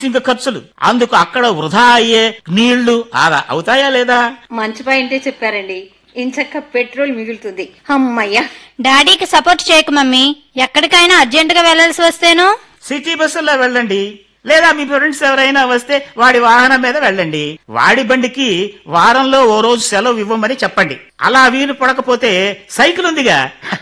ఇంక ఖర్చులు అందుకు అక్కడ వృధా అయ్యే నీళ్లు ఆదా అవుతాయా లేదా మంచి పాయింటే చెప్పారండి ఇంచక్క పెట్రోల్ మిగులుతుంది అమ్మయ్యా డాడీకి సపోర్ట్ చేయకు మమ్మీ ఎక్కడికైనా అర్జెంటుగా వెళ్లాల్సి వస్తేనో సిటీ బస్సుల్లో వెళ్ళండి లేదా మీ ఫ్రెండ్స్ ఎవరైనా వస్తే వాడి వాహనం మీద వెళ్ళండి వాడి బండికి వారంలో ఓ రోజు సెలవు ఇవ్వమని చెప్పండి అలా వీలు పడకపోతే సైకిల్ ఉందిగా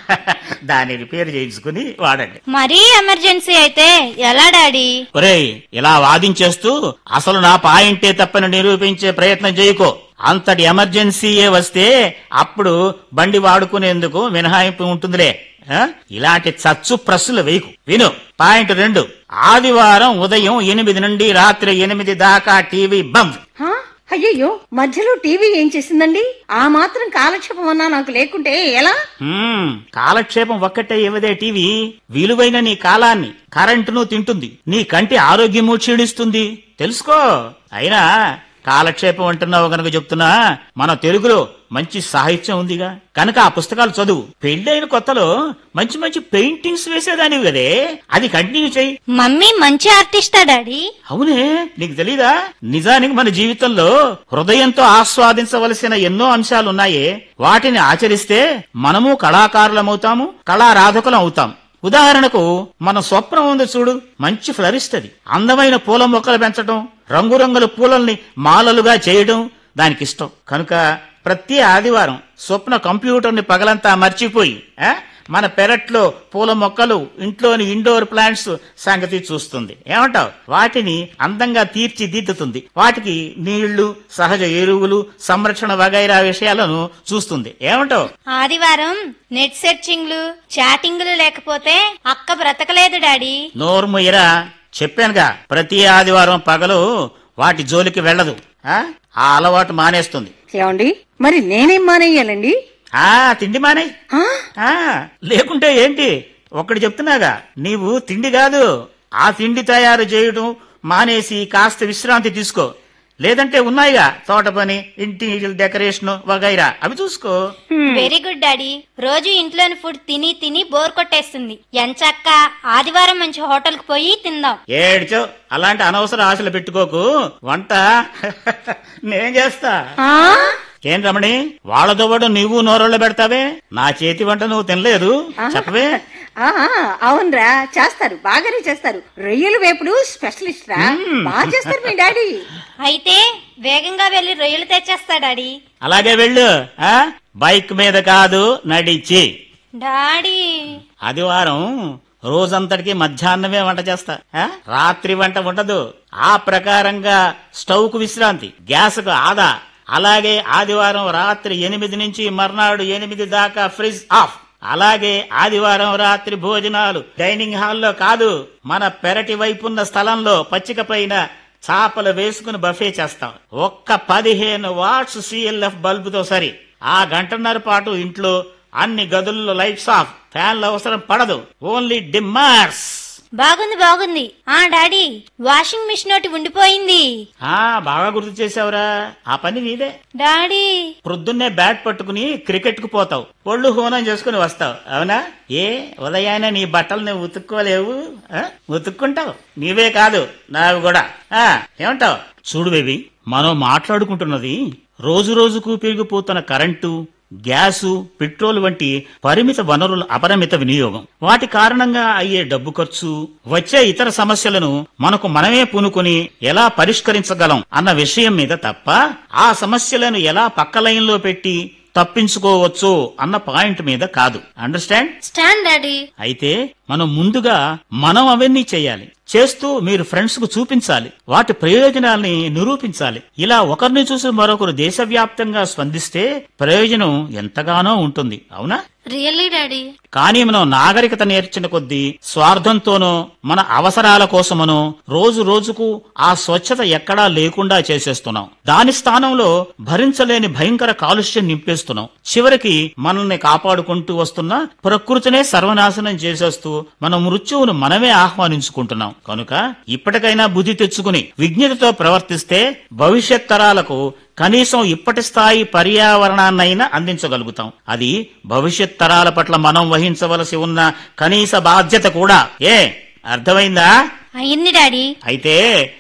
దాన్ని రిపేర్ చేయించుకుని వాడండి మరీ ఎమర్జెన్సీ అయితే ఎలా డాడీ ఒరేయ్ ఇలా వాదించేస్తూ అసలు నా పాయింటే తప్పని నిరూపించే ప్రయత్నం చేయకో అంతటి ఎమర్జెన్సీయే వస్తే అప్పుడు బండి వాడుకునేందుకు మినహాయింపు ఉంటుందిలే ఆ? ఇలాంటి చచ్చు ప్రశ్నలు వేయకు విను పాయింట్ రెండు ఆదివారం ఉదయం ఎనిమిది నుండి రాత్రి ఎనిమిది దాకా టీవీ బంద్ హా? అయ్యయ్యో మధ్యలో టీవీ ఏం చేసిందండి ఆ మాత్రం కాలక్షేపం అన్నా నాకు లేకుంటే ఎలా హ్మ్, కాలక్షేపం ఒక్కటే ఇవ్వదే టీవీ విలువైన నీ కాలాన్ని కరెంటును తింటుంది నీ కంటి ఆరోగ్యము క్షీణిస్తుంది తెలుసుకో అయినా కాలక్షేపం అంటున్నావు గనక చెప్తున్నా మన తెలుగులో మంచి సాహిత్యం ఉందిగా కనుక ఆ పుస్తకాలు చదువు పెళ్ళైన కొత్తలో మంచి మంచి పెయింటింగ్స్ వేసేదానివి కదే అది కంటిన్యూ చెయ్యి మమ్మీ మంచి ఆర్టిస్టా డాడీ అవునే నీకు తెలీదా నిజానికి మన జీవితంలో హృదయంతో ఆస్వాదించవలసిన ఎన్నో అంశాలున్నాయే వాటిని ఆచరిస్తే మనము కళాకారులమవుతాము కళారాధకులం అవుతాం ఉదాహరణకు మన స్వప్నం ఉంది చూడు మంచి ఫ్లరిస్తుంది అందమైన పూల మొక్కలు పెంచడం రంగురంగుల పూలల్ని మాలలుగా చేయడం దానికి ఇష్టం కనుక ప్రతి ఆదివారం స్వప్న కంప్యూటర్ని పగలంతా మర్చిపోయి ఆ, మన పెరట్లో పూల మొక్కలు ఇంట్లోని ఇండోర్ ప్లాంట్స్ సంగతి చూస్తుంది ఏమంటావు వాటిని అందంగా తీర్చిదిద్దుతుంది వాటికి నీళ్లు సహజ ఎరువులు సంరక్షణ వగైరా విషయాలను చూస్తుంది ఏమంటావు ఆదివారం నెట్ సెర్చింగ్లు చాటింగ్లు లేకపోతే అక్క బ్రతకలేదు డాడీ నోర్ముయ్యరా చెప్పానుగా ప్రతి ఆదివారం పగలు వాటి జోలికి వెళ్ళదు ఆ ఆ అలవాటు మానేస్తుంది ఏమండి మరి నేనేం మానేయాలండి ఆ తిండి మానే ఆ? ఆ లేకుంటే ఏంటి ఒక్కటి చెప్తున్నాగా నీవు తిండి కాదు ఆ తిండి తయారు చేయడం మానేసి కాస్త విశ్రాంతి తీసుకో లేదంటే ఉన్నాయిగా తోట పని ఇంటీరియల్ డెకరేషన్ వగైరా అవి చూసుకో వెరీ గుడ్ డాడీ రోజు ఇంట్లోని ఫుడ్ తిని తిని బోర్ కొట్టేస్తుంది ఎంచక్క ఆదివారం మంచి హోటల్కి పోయి తిందాం ఏడ్చో అలాంటి అనవసర ఆశలు పెట్టుకోకు వంట నేను చేస్తా ఆ? ఏం రమణి వాళ్ళతో పాటు నీవు నోరళ్ళు పెడతావే నా చేతి వంట నువ్వు తినలేదు చెప్పవే ఆ, అవునరా చేస్తారు బాగానే చేస్తారు రొయ్యల వేపుడు స్పెషలిస్ట్ రా బాగా చేస్తారు మీ డాడీ అయితే వేగంగా వెళ్లి రొయ్యలు తెచ్చేస్తా డాడీ అలాగే వెళ్ళు ఆ బైక్ మీద కాదు నడిచి డాడీ ఆదివారం రోజంతటికి మధ్యాహ్నమే వంట చేస్తా ఆ? రాత్రి వంట ఉండదు ఆ ప్రకారంగా స్టవ్ కు విశ్రాంతి గ్యాస్ కు ఆదా అలాగే ఆదివారం రాత్రి ఎనిమిది నుంచి మర్నాడు ఎనిమిది దాకా ఫ్రిడ్జ్ ఆఫ్ అలాగే ఆదివారం రాత్రి భోజనాలు డైనింగ్ హాల్లో కాదు మన పెరటి వైపున్న స్థలంలో పచ్చిక పైన చాపలు వేసుకుని బఫే చేస్తాం ఒక్క పదిహేను వాట్స్ సిఎల్ఎఫ్ బల్బుతో సరి ఆ గంటన్నర పాటు ఇంట్లో అన్ని గదుల్లో లైట్స్ ఆఫ్ ఫ్యాన్లు అవసరం పడదు ఓన్లీ డిమ్మర్స్ బాగుంది బాగుంది ఆ డాడీ వాషింగ్ మిషన్ ఒకటి ఉండిపోయింది ఆ బాగా గుర్తు చేసావురా ఆ పని నీదే డాడీ ప్రొద్దున్నే బ్యాట్ పట్టుకుని క్రికెట్ కు పోతావు ఒళ్ళు హోనం చేసుకుని వస్తావు అవునా ఏ ఉదయాన్నే నీ బట్టలు నువ్వు ఉతుక్కోలేవు ఆ? ఉతుక్కుంటావు నీవే కాదు నావి కూడా ఆ ఏమంటావు చూడు బేబీ మనం మాట్లాడుకుంటున్నది రోజు రోజుకు పెరిగిపోతున్న కరెంటు గ్యాసు పెట్రోల్ వంటి పరిమిత వనరుల అపరిమిత వినియోగం వాటి కారణంగా అయ్యే డబ్బు ఖర్చు వచ్చే ఇతర సమస్యలను మనకు మనమే పూనుకొని ఎలా పరిష్కరించగలం అన్న విషయం మీద తప్ప ఆ సమస్యలను ఎలా పక్క లైన్లో పెట్టి తప్పించుకోవచ్చు అన్న పాయింట్ మీద కాదు అండర్స్టాండ్ స్టాండ్ డాడీ అయితే మనం ముందుగా మనం అవన్నీ చేయాలి చేస్తూ మీరు ఫ్రెండ్స్ కు చూపించాలి వాటి ప్రయోజనాల్ని నిరూపించాలి ఇలా ఒకరిని చూసి మరొకరు దేశవ్యాప్తంగా స్పందిస్తే ప్రయోజనం ఎంతగానో ఉంటుంది అవునా రియల్లీ డాడీ కానీ మనం నాగరికత నేర్చిన కొద్దీ స్వార్థంతోనో మన అవసరాల కోసమనో రోజు రోజుకు ఆ స్వచ్ఛత ఎక్కడా లేకుండా చేసేస్తున్నాం దాని స్థానంలో భరించలేని భయంకర కాలుష్యం నింపేస్తున్నాం చివరికి మనల్ని కాపాడుకుంటూ వస్తున్న ప్రకృతినే సర్వనాశనం చేసేస్తూ మన మృత్యువును మనమే ఆహ్వానించుకుంటున్నాం కనుక ఇప్పటికైనా బుద్ధి తెచ్చుకుని విజ్ఞతతో ప్రవర్తిస్తే భవిష్యత్ తరాలకు కనీసం ఇప్పటి స్థాయి పర్యావరణాన్నైనా అందించగలుగుతాం అది భవిష్యత్ తరాల పట్ల మనం వహించవలసి ఉన్న కనీస బాధ్యత కూడా ఏ అర్థమైందా అయింది డాడీ అయితే